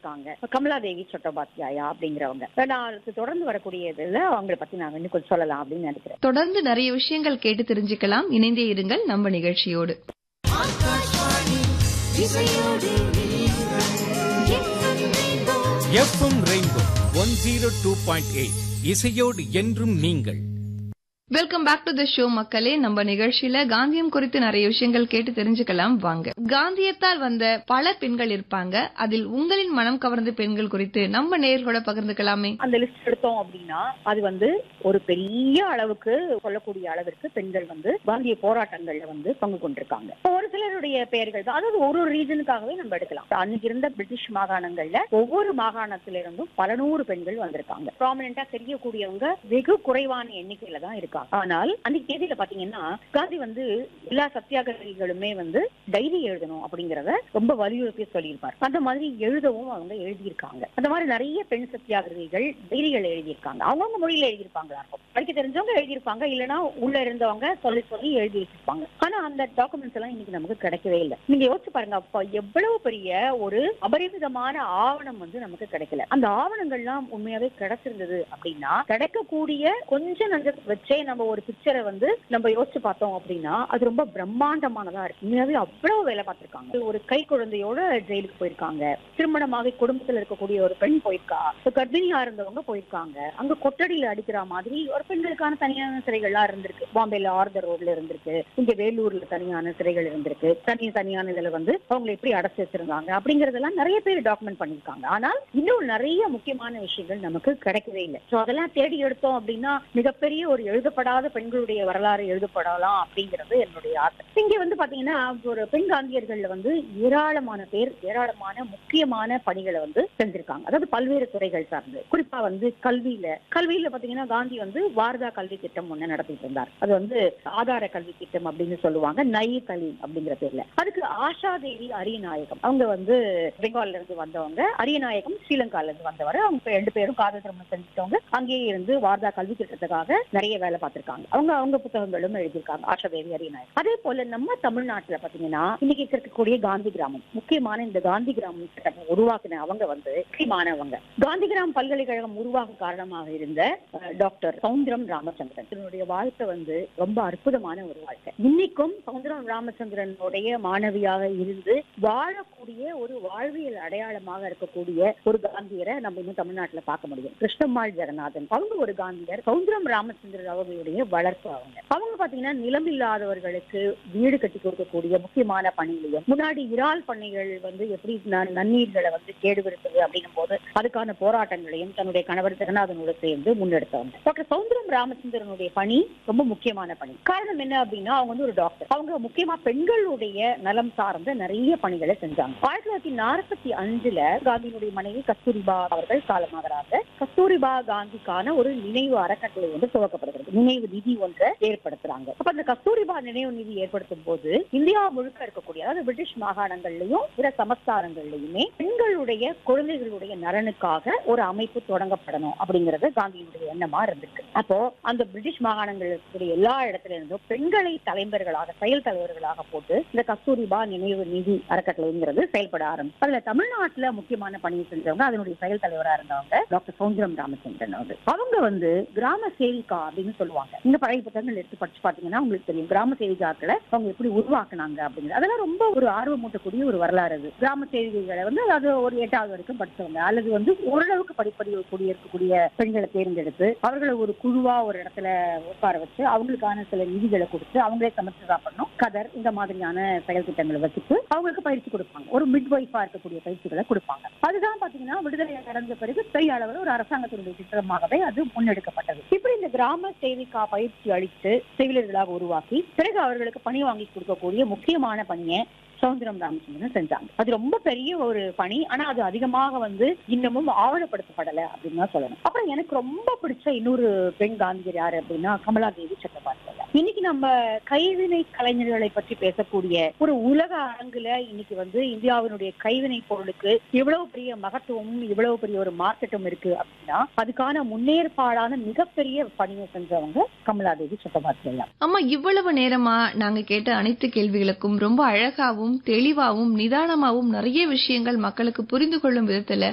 இருக்காங்க கமலாதேவி சட்டோபாத்தியாயா அப்படிங்கிறவங்க நாளுக்கு தொடர்ந்து வரக்கூடிய இதுல அவங்களை பத்தி நாங்க இன்னும் கொஞ்சம் சொல்லலாம் அப்படின்னு நினைக்கிறேன் தொடர்ந்து நிறைய விஷயங்கள் கேட்டு தெரிஞ்சுக்கலாம் இணைந்தே இருங்கள் நம்ம நிகழ்ச்சியோடு FM rainbow one zero two point eight இசையோடு என்றும் நீங்கள் welcome back to the show மக்களே நம்ம நிகழ்ச்சியில காந்தியம் குறித்து நிறைய விஷயங்கள் கேட்டு தெரிஞ்சுக்கலாம் வாங்க காந்தியத்தால் வந்த பல பெண்கள் இருப்பாங்க அதில் உங்களின் மனம் கவர்ந்த பெண்கள் குறித்து நம்ம நேர்களோட பகிர்ந்துக்கலாமே அந்த லிஸ்ட் எடுத்தோம் அப்படின்னா அது வந்து ஒரு பெரிய அளவுக்கு சொல்லக்கூடிய அளவிற்கு பெண்கள் வந்து காந்திய போராட்டங்கள்ல வந்து பங்கு கொண்டிருக்காங்க ஒரு சிலருடைய பெயர்கள் தான் அதாவது ஒரு ஒரு ரீசனுக்காகவே நம்ம எடுக்கலாம் அன்னைக்கு இருந்த பிரிட்டிஷ் மாகாணங்கள்ல ஒவ்வொரு மாகாணத்தில இருந்தும் பல நூறு பெண்கள் வந்திருக்காங்க ப்ராமினா தெரியக்கூடியவங்க வெகு குறைவான எண்ணிக்கையில தான் இருக்காங்க ஆனால் அன்னைக்கு தேதியில பாத்தீங்கன்னா காந்தி வந்து எல்லா சத்தியாகிரகிகளுமே வந்து டைரி எழுதணும் அப்படிங்கறத ரொம்ப வலியுறுத்தி சொல்லியிருப்பார் அந்த மாதிரி எழுதவும் அவங்க எழுதியிருக்காங்க அந்த மாதிரி நிறைய பெண் சத்தியாகிரகிகள் டைரிகள் எழுதியிருக்காங்க அவங்கவுங்க மொழியில எழுதியிருப்பாங்களா இருக்கும் படிக்க தெரிஞ்சவங்க எழுதியிருப்பாங்க இல்லைன்னா உள்ள இருந்தவங்க சொல்லி சொல்லி எழுதி வச்சிருப்பாங்க ஆனா அந்த டாக்குமெண்ட்ஸ் எல்லாம் இன்னைக்கு நமக்கு கிடைக்கவே இல்லை நீங்க யோசிச்சு பாருங்க அப்ப எவ்வளவு பெரிய ஒரு அபரிமிதமான ஆவணம் வந்து நமக்கு கிடைக்கல அந்த ஆவணங்கள்லாம் உண்மையாவே கிடைச்சிருந்தது அப்படின்னா கிடைக்கக்கூடிய கொஞ்ச நஞ்ச வச்சே நம்ம ஒரு பிக்சரை வந்து நம்ம யோசிச்சு பார்த்தோம் அப்படின்னா அது ரொம்ப பிரம்மாண்டமானதா இருக்கு உண்மையாவே அவ்வளவு வேலை பார்த்திருக்காங்க ஒரு கை குழந்தையோட ஜெயிலுக்கு போயிருக்காங்க திருமணமாகி குடும்பத்துல இருக்கக்கூடிய ஒரு பெண் போயிருக்கா ஒரு கர்ப்பிணியா இருந்தவங்க போயிருக்காங்க அங்க கொட்டடியில அடிக்கிற மாதிரி ஒரு பெண்களுக்கான தனியான சிறைகள்லாம் இருந்திருக்கு பாம்பேல ஆர்தர் ரோட்ல இருந்திருக்கு இங்க வேலூர்ல தனியான சிறைகள் இருந்திருக்கு தனி தனியான இதுல வந்து அவங்களை எப்படி அடைச்சு வச்சிருந்தாங்க அப்படிங்கறதெல்லாம் நிறைய பேர் டாக்குமெண்ட் பண்ணிருக்காங்க ஆனால் இன்னும் நிறைய முக்கியமான விஷயங்கள் நமக்கு கிடைக்கவே இல்லை சோ அதெல்லாம் தேடி எடுத்தோம் அப்படின்னா மிகப்பெரிய ஒரு எழுதப்படாத பெண்களுடைய வரலாறு எழுதப்படலாம் அப்படிங்கிறது என்னுடைய ஆசை இங்க வந்து பாத்தீங்கன்னா ஒரு பெண் காந்தியர்கள்ல வந்து ஏராளமான பேர் ஏராளமான முக்கியமான பணிகளை வந்து செஞ்சிருக்காங்க அதாவது பல்வேறு துறைகள் சார்ந்து குறிப்பா வந்து கல்வியில கல்வியில பாத்தீங்கன்னா காந்தி வந்து வாரதா கல்வி திட்டம் ஒண்ணு நடத்திட்டு இருந்தார் அது வந்து ஆதார கல்வி திட்டம் அப்படின்னு சொல்லுவாங்க நை கல்வி அப்படிங்கிற பேர்ல அதுக்கு ஆஷா தேவி அரியநாயகம் அவங்க வந்து பெங்கால்ல இருந்து வந்தவங்க அரியநாயகம் ஸ்ரீலங்கால இருந்து வந்தவர் அவங்க ரெண்டு பேரும் காதல் திருமணம் செஞ்சுட்டவங்க அங்கேயே இருந்து வாரதா கல்வி திட்டத்துக்காக நிறைய வேலை பார்த்திருக்காங்க அவங்க அவங்க புத்தகங்களும் எழுதியிருக்காங்க ஆஷா தேவி அரியநாயகம் அதே போல நம்ம தமிழ்நாட்டுல பாத்தீங்கன்னா இன்னைக்கு இருக்கக்கூடிய காந்தி கிராமம் முக்கியமான இந்த காந்தி கிராமம் திட்டத்தை உருவாக்கின அவங்க வந்து முக்கியமானவங்க காந்தி கிராமம் பல்கலைக்கழகம் உருவாக காரணமாக இருந்த அஹ், டாக்டர் சவுந்தரம் ராமச்சந்திரன் இதனுடைய வாழ்க்கை வந்து ரொம்ப அற்புதமான ஒரு வாழ்க்கை இன்னைக்கும் சவுந்தரம் ராமச்சந்திரனுடைய மாணவியாக இருந்து வாழக்கூடிய ஒரு வாழ்வியல் அடையாளமாக இருக்கக்கூடிய ஒரு காந்தியரை நம்ம இன்னும் தமிழ்நாட்டுல பார்க்க முடியும் கிருஷ்ணம்மாள் ஜெகநாதன் அவங்க ஒரு காந்தியர் சவுந்தரம் ராமச்சந்திரன் அவர்களுடைய வளர்ப்பு அவங்க அவங்க பாத்தீங்கன்னா நிலம் இல்லாதவர்களுக்கு வீடு கட்டி கொடுக்கக்கூடிய முக்கியமான பணியிலையும் முன்னாடி இறால் பண்ணைகள் வந்து எப்படி ந- நன்னீர்களை வந்து கேடுவிடுத்துது அப்படின்னும் போது அதுக்கான போராட்டங்களையும் தன்னுடைய கணவர் ஜெகநாதனோட சேர்ந்து முன்னெடுத்தவங்க டாக்டர் சவுந்தரம் ராமச்சந்திரனுடைய பணி ரொம்ப முக்கியமான பணி காரணம் என்ன அப்படின்னா அவங்க வந்து ஒரு டாக்டர் அவங்க முக்கியமா பெண்களுடைய நலம் சார்ந்த நிறைய பணிகளை செஞ்சாங்க ஆயிரத்தி தொள்ளாயிரத்தி நாற்பத்தி அஞ்சுல காந்தியினுடைய மனைவி கஸ்தூரிபா அவர்கள் காலமாகிறாங்க கஸ்தூரிபா காந்திக்கான ஒரு நினைவு அறக்கட்டளை வந்து துவக்கப்படுகிறது நினைவு நிதி ஒன்றை ஏற்படுத்துறாங்க அப்ப அந்த கஸ்தூரிபா நினைவு நிதி ஏற்படுத்தும் போது இந்தியா முழுக்க இருக்கக்கூடிய அதாவது பிரிட்டிஷ் மாகாணங்கள்லயும் பிற சமஸ்தானங்கள்லயுமே பெண்களுடைய குழந்தைகளுடைய நலனுக்காக ஒரு அமைப்பு தொடங்கப்படணும் அப்படிங்கறது காந்தியினுடைய எண்ணமா இருந்திருக்கு அப்போ அந்த பிரிட்டிஷ் மாகாணங்கள் இருக்கக்கூடிய எல்லா இடத்துல இருந்தும் பெண்களை தலைவர்களாக செயல் தலைவர்களாக போட்டு இந்த கஸ்தூரிபா நினைவு நிதி அறக்கட்டளைங்கிறது செயல்பட ஆரம்பிச்சு அதுல தமிழ்நாட்டுல முக்கியமான பணியை செஞ்சவங்க அதனுடைய செயல் தலைவரா இருந்தவங்க டாக்டர் சௌந்தரம் ராமச்சந்திரன் வந்து அவங்க வந்து கிராம சேவிகா அப்படின்னு சொல்லுவாங்க இந்த பழைய புத்தகங்கள் எடுத்து படிச்சு பாத்தீங்கன்னா உங்களுக்கு தெரியும் கிராம சேவிகாக்களை அவங்க எப்படி உருவாக்குனாங்க அப்படிங்கிறது அதெல்லாம் ரொம்ப ஒரு ஆர்வமூட்டக்கூடிய ஒரு வரலாறு அது கிராம சேவிகைகளை வந்து அது ஒரு எட்டாவது வரைக்கும் படிச்சவங்க அல்லது வந்து ஓரளவுக்கு படிப்படி கூடிய இருக்கக்கூடிய பெண்களை தேர்ந்தெடுத்து அவர்களை ஒரு குழுவா ஒரு இடத்துல உட்கார வச்சு அவங்களுக்கான சில நிதிகளை கொடுத்து அவங்களே சமைச்சு சாப்பிடணும் கதர் இந்த மாதிரியான செயல் திட்டங்களை வச்சுட்டு அவங்களுக்கு பயிற்சி கொடுப்பாங்க ஒரு மிட் வைஃபா இருக்கக்கூடிய பயிற்சிகளை கொடுப்பாங்க அதுதான் பாத்தீங்கன்னா விடுதலை அடைஞ்ச பிறகு பெரிய அளவில் ஒரு அரசாங்கத்தினுடைய திட்டமாகவே அது முன்னெடுக்கப்பட்டது இப்படி இந்த கிராம சேவிகா பயிற்சி அளித்து செவிலியர்களாக உருவாக்கி பிறகு அவர்களுக்கு பணி வாங்கி கொடுக்கக்கூடிய முக்கியமான பணியை சௌந்தரம் ராமச்சந்திரன் செஞ்சாங்க அது ரொம்ப பெரிய ஒரு பணி ஆனா அது அதிகமாக வந்து இன்னமும் ஆவணப்படுத்தப்படல அப்படின்னு தான் சொல்லணும் அப்புறம் எனக்கு ரொம்ப பிடிச்ச இன்னொரு பெண் காந்தியர் யாரு அப்படின்னா கமலாதேவி சக்கரவர்த்தி இன்னைக்கு நம்ம கைவினை கலைஞர்களை பற்றி பேசக்கூடிய ஒரு உலக அரங்குல இன்னைக்கு வந்து இந்தியாவினுடைய கைவினை பொருளுக்கு இவ்வளவு பெரிய மகத்துவமும் இவ்வளவு பெரிய ஒரு மார்க்கெட்டும் இருக்கு அப்படின்னா அதுக்கான முன்னேற்பாடான மிகப்பெரிய பணியை செஞ்சவங்க கமலாதேவி சக்கரவர்த்தி அம்மா இவ்வளவு நேரமா நாங்க கேட்ட அனைத்து கேள்விகளுக்கும் ரொம்ப அழகாவும் தெளிவாவும் நிதானமாவும் நிறைய விஷயங்கள் மக்களுக்கு புரிந்து கொள்ளும் விதத்துல